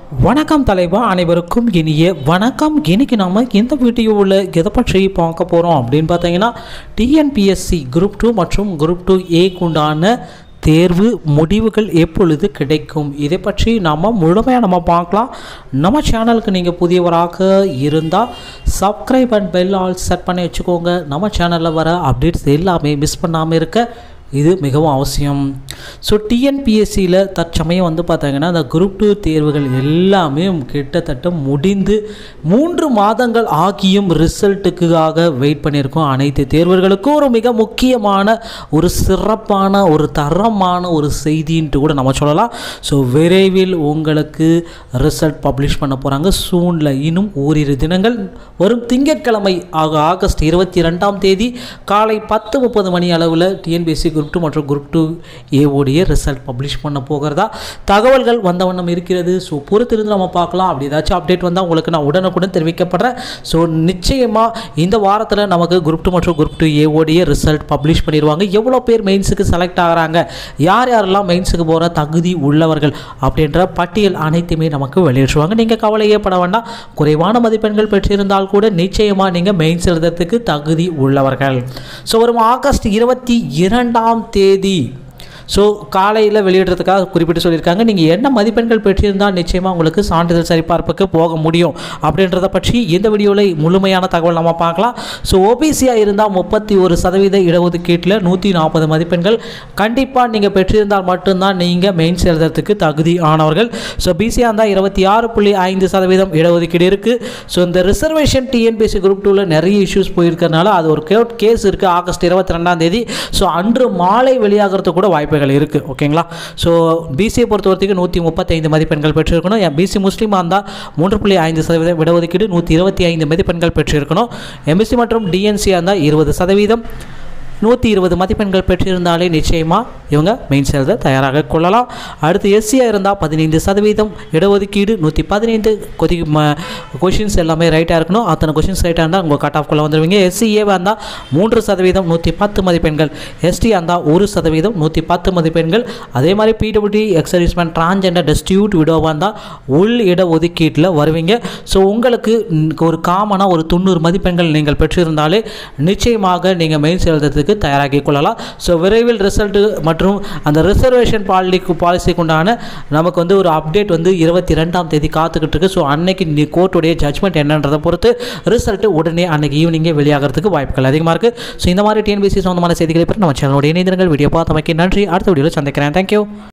வணக்கம் தலைவா அனைவருக்கும் இனிய வணக்கம் இன்னைக்கு நாம இந்த வீடியோவில் எதை பற்றி பார்க்க போகிறோம் அப்படின்னு பார்த்தீங்கன்னா டிஎன்பிஎஸ்சி குரூப் டூ மற்றும் குரூப் டூ ஏக்குண்டான தேர்வு முடிவுகள் எப்பொழுது கிடைக்கும் இதை பற்றி நாம் முழுமையாக நம்ம பார்க்கலாம் நம்ம சேனலுக்கு நீங்கள் புதியவராக இருந்தால் subscribe and bell all set பண்ணி வச்சுக்கோங்க நம்ம சேனலில் வர அப்டேட்ஸ் எல்லாமே மிஸ் பண்ணாமல் இருக்க இது மிகவும் அவசியம் ஸோ டிஎன்பிஎஸ்சியில் தற்சமயம் வந்து பார்த்தாங்கன்னா அந்த குரூப் டூ தேர்வுகள் எல்லாமே கிட்டத்தட்ட முடிந்து மூன்று மாதங்கள் ஆகியும் ரிசல்ட்டுக்காக வெயிட் பண்ணியிருக்கோம் அனைத்து தேர்வுகளுக்கும் ஒரு மிக முக்கியமான ஒரு சிறப்பான ஒரு தரமான ஒரு செய்தின்ட்டு கூட நம்ம சொல்லலாம் ஸோ விரைவில் உங்களுக்கு ரிசல்ட் பப்ளிஷ் பண்ண போகிறாங்க சூனில் இன்னும் ஓரிரு தினங்கள் வரும் திங்கட்கிழமை ஆக ஆகஸ்ட் இருபத்தி ரெண்டாம் தேதி காலை பத்து முப்பது மணி அளவில் டிஎன்பிஎஸ்சி குரூப் டூ மற்றும் குரூப் டூ ஏவோடைய ரிசல்ட் பப்ளிஷ் பண்ண போகிறதா தகவல்கள் வந்த வண்ணம் இருக்கிறது ஸோ பொறுத்திருந்து நம்ம பார்க்கலாம் அப்படி ஏதாச்சும் அப்டேட் வந்தால் உங்களுக்கு நான் உடனுக்குடன் தெரிவிக்கப்படுறேன் ஸோ நிச்சயமாக இந்த வாரத்தில் நமக்கு குரூப் டூ மற்றும் குரூப் டூ ஏவோடைய ரிசல்ட் பப்ளிஷ் பண்ணிடுவாங்க எவ்வளோ பேர் மெயின்ஸுக்கு செலக்ட் ஆகிறாங்க யார் யாரெல்லாம் மெயின்ஸுக்கு போகிற தகுதி உள்ளவர்கள் அப்படின்ற பட்டியல் அனைத்துமே நமக்கு வெளியிடுவாங்க நீங்கள் கவலையே பட வேண்டாம் குறைவான மதிப்பெண்கள் பெற்றிருந்தால் கூட நிச்சயமாக நீங்கள் மெயின்ஸ் எழுதுறதுக்கு தகுதி உள்ளவர்கள் ஸோ வரும் ஆகஸ்ட் இருபத்தி இரண்டாம் தேதி ஸோ காலையில் வெளியிடுறதுக்காக குறிப்பிட்டு சொல்லியிருக்காங்க நீங்கள் என்ன மதிப்பெண்கள் பெற்றிருந்தால் நிச்சயமாக உங்களுக்கு சான்றிதழ் சரிபார்ப்புக்கு போக முடியும் அப்படின்றத பற்றி இந்த வீடியோவில் முழுமையான தகவல் நம்ம பார்க்கலாம் ஸோ ஓபிசியாக இருந்தால் முப்பத்தி ஒரு சதவீத இடஒதுக்கீட்டில் நூற்றி நாற்பது மதிப்பெண்கள் கண்டிப்பாக நீங்கள் பெற்றிருந்தால் மட்டும்தான் நீங்கள் மெயின்ஸ் எழுதுறதுக்கு தகுதி ஆனவர்கள் ஸோ பிசியாக இருந்தால் இருபத்தி ஆறு புள்ளி ஐந்து சதவீதம் இடஒதுக்கீடு இருக்குது ஸோ இந்த ரிசர்வேஷன் டிஎன்பிஎஸ்சி குரூப் டூவில் நிறைய இஷ்யூஸ் போயிருக்கிறதுனால அது ஒரு கோர்ட் கேஸ் இருக்குது ஆகஸ்ட் இருபத்தி ரெண்டாம் தேதி ஸோ அன்று மாலை வெளியாகிறதுக்கு கூட வாய்ப்புகள் இருக்குது ஓகேங்களா ஸோ பிசியை பொறுத்த வரைக்கும் நூற்றி முப்பத்தைந்து மதிப்பெண்கள் பெற்றிருக்கணும் பிசி முஸ்லீமாக இருந்தால் மூன்று புள்ளி ஐந்து சதவீதம் இடஒதுக்கீடு நூற்றி இருபத்தி ஐந்து மதிப்பெண்கள் பெற்றிருக்கணும் எம்பிசி மற்றும் டிஎன்சியாக இருந்தால் இருபது சதவீதம் நூற்றி இருபது மதிப்பெண்கள் பெற்றிருந்தாலே நிச்சயமாக இவங்க மெயின்ஸ் எழுத தயாராக கொள்ளலாம் அடுத்து எஸ்சியாக இருந்தால் பதினைந்து சதவீதம் இடஒதுக்கீடு நூற்றி பதினைந்து கொதி கொஷின்ஸ் எல்லாமே ரைட்டாக இருக்கணும் அத்தனை கொஷின்ஸ் ரைட்டாக இருந்தால் உங்கள் கட் ஆஃப்குள்ளே வந்துடுவீங்க எஸ்சிஏவாக இருந்தால் மூன்று சதவீதம் நூற்றி பத்து மதிப்பெண்கள் எஸ்டி இருந்தால் ஒரு சதவீதம் நூற்றி பத்து மதிப்பெண்கள் அதே மாதிரி பிடபிள்யூடி எக்ஸர்வீஸ்மேன் டிரான்ஜெண்டர் டெஸ்டியூட் விடோவாக இருந்தால் உள் இடஒதுக்கீட்டில் வருவீங்க ஸோ உங்களுக்கு ஒரு காமனாக ஒரு தொண்ணூறு மதிப்பெண்கள் நீங்கள் பெற்றிருந்தாலே நிச்சயமாக நீங்கள் மெயின்ஸ் எழுதுறதுக்கு தேர்வுக்கு தயாராகி கொள்ளலாம் ஸோ விரைவில் ரிசல்ட்டு மற்றும் அந்த ரிசர்வேஷன் பாலிக்கு பாலிசிக்கு உண்டான நமக்கு வந்து ஒரு அப்டேட் வந்து இருபத்தி ரெண்டாம் தேதி காத்துக்கிட்டு இருக்கு ஸோ அன்னைக்கு நீ கோர்ட்டுடைய ஜட்மெண்ட் என்னன்றதை பொறுத்து ரிசல்ட்டு உடனே அன்னைக்கு ஈவினிங்கே வெளியாகிறதுக்கு வாய்ப்புகள் அதிகமாக இருக்குது ஸோ இந்த மாதிரி டிஎன்பிசி சம்மந்தமான செய்திகளை பற்றி நம்ம சேனலோட இணைந்திருங்கள் வீடியோ பார்த்தமைக்கு நன்றி அடுத்த வீடியோவில் சந்திக்கிறேன் தேங்க்யூ